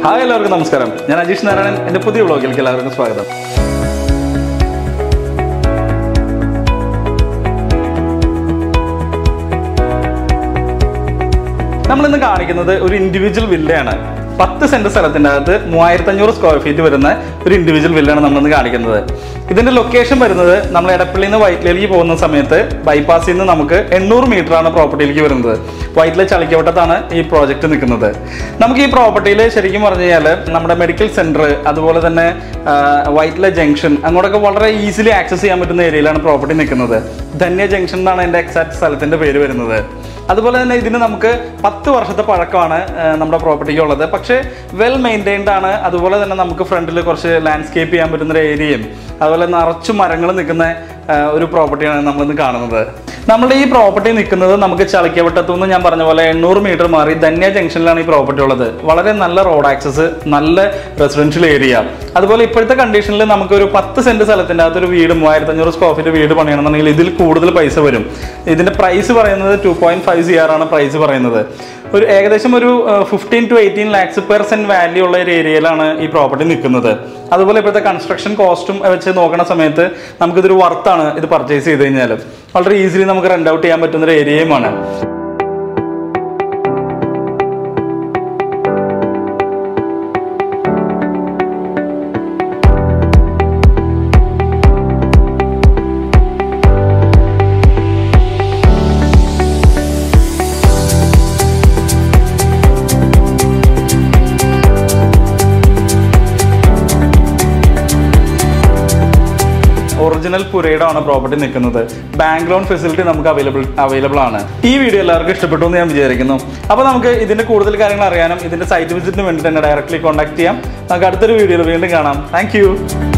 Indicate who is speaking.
Speaker 1: hi എല്ലാവർക്കും നമസ്കാരം ഞാൻ അജീഷ് നാരായണൻ എൻ്റെ പുതിയ വ്ളോഗിലേക്ക് എല്ലാവർക്കും സ്വാഗതം നമ്മളിന്ന് കാണിക്കുന്നത് ഒരു ഇൻഡിവിജ്വൽ വില്ലയാണ് പത്ത് സെന്റ് സ്ഥലത്തിൻ്റെ അകത്ത് മൂവായിരത്തി അഞ്ഞൂറ് സ്ക്വയർ ഫീറ്റ് വരുന്ന ഒരു ഇൻഡിവിജ്വൽ വില്ലാണ് നമ്മളിന്ന് കാണിക്കുന്നത് ഇതിന്റെ ലൊക്കേഷൻ വരുന്നത് നമ്മൾ എടപ്പള്ളിയിൽ നിന്ന് വൈറ്റിലേക്ക് പോകുന്ന സമയത്ത് ബൈപ്പാസിൽ നിന്ന് നമുക്ക് എണ്ണൂറ് മീറ്റർ ആണ് പ്രോപ്പർട്ടിയിലേക്ക് വരുന്നത് വൈറ്റിലെ ചളിക്കവട്ടത്താണ് ഈ പ്രോജക്റ്റ് നിൽക്കുന്നത് നമുക്ക് ഈ പ്രോപ്പർട്ടിയിൽ ശരിക്കും പറഞ്ഞു കഴിഞ്ഞാൽ നമ്മുടെ മെഡിക്കൽ സെന്റർ അതുപോലെ തന്നെ ആ, വൈറ്റിലെ ജംഗ്ഷൻ അങ്ങോട്ടൊക്കെ വളരെ ഈസിലി ആക്സസ് ചെയ്യാൻ പറ്റുന്ന ഏരിയയിലാണ് പ്രോപ്പർട്ടി നിൽക്കുന്നത് ധന്യ ജംഗ്ഷൻ എന്നാണ് എൻ്റെ എക്സാക്ട് സ്ഥലത്തിന്റെ പേര് വരുന്നത് അതുപോലെ തന്നെ ഇതിന് നമുക്ക് പത്ത് വർഷത്തെ പഴക്കമാണ് ആ, നമ്മുടെ പ്രോപ്പർട്ടിക്ക് ഉള്ളത് പക്ഷേ വെൽ മെയിൻറ്റൈൻഡ് ആണ് അതുപോലെ തന്നെ നമുക്ക് ഫ്രണ്ടിൽ കുറച്ച് ലാൻഡ്സ്കേപ്പ് ചെയ്യാൻ പറ്റുന്ന ഒരു ഏരിയയും അതുപോലെ നിറച്ചു മരങ്ങൾ നിൽക്കുന്ന ആ, ഒരു പ്രോപ്പർട്ടിയാണ് നമ്മളിന്ന് കാണുന്നത് നമ്മുടെ ഈ പ്രോപ്പർട്ടി നിൽക്കുന്നത് നമുക്ക് ചളിക്കവട്ടത്തു നിന്ന് ഞാൻ പറഞ്ഞ പോലെ എണ്ണൂറ് മീറ്റർ മാറി ധന്യ ജംഗ്ഷനിലാണ് ഈ പ്രോപ്പർട്ടി ഉള്ളത് വളരെ നല്ല റോഡ് ആക്സസ് നല്ല റെസിഡൻഷ്യൽ ഏരിയ അതുപോലെ ഇപ്പോഴത്തെ കണ്ടീഷനിൽ നമുക്കൊരു പത്ത് സെന്റ് സ്ഥലത്തിൻ്റെ അകത്തൊരു വീട് മൂവായിരത്തി അഞ്ഞൂറ് സ്ക്വയർ ഫീറ്റ് വീട് പണിയണമെന്നുണ്ടെങ്കിൽ ഇതിൽ കൂടുതൽ പൈസ വരും ഇതിന്റെ പ്രൈസ് പറയുന്നത് two point five C R ആണ് പ്രൈസ് പറയുന്നത് ഒരു ഏകദേശം ഒരു fifteen to eighteen lakhs per cent value ഉള്ള ഒരു ഏരിയയിലാണ് ഈ പ്രോപ്പർട്ടി നിൽക്കുന്നത് അതുപോലെ ഇപ്പോഴത്തെ കൺസ്ട്രക്ഷൻ കോസ്റ്റും വെച്ച് നോക്കുന്ന സമയത്ത് നമുക്കിതൊരു വർത്താണ് ഇത് പർച്ചേസ് ചെയ്ത് കഴിഞ്ഞാൽ വളരെ ഈസിലി നമുക്ക് റെന്റ് ഔട്ട് ചെയ്യാൻ പറ്റുന്ന ഒരു ഏരിയയുമാണ് ഒറിജിനൽ പുരയിടമാണ് പ്രോപ്പർട്ടി നിൽക്കുന്നത് ബാങ്ക് ലോൺ ഫെസിലിറ്റി നമുക്ക് അവൈലബിൾ അവൈലബിൾ ആണ് ഈ വീഡിയോ എല്ലാവർക്കും ഇഷ്ടപ്പെട്ടു എന്ന് ഞാൻ വിചാരിക്കുന്നു അപ്പോൾ നമുക്ക് ഇതിന്റെ കൂടുതൽ കാര്യങ്ങൾ അറിയാനും ഇതിന്റെ സൈറ്റ് വിസിറ്റിന് വേണ്ടി തന്നെ ഡയറക്റ്റ്ലി കോൺടാക്ട് ചെയ്യാം നമുക്ക് അടുത്തൊരു വീഡിയോയിൽ വീണ്ടും കാണാം താങ്ക്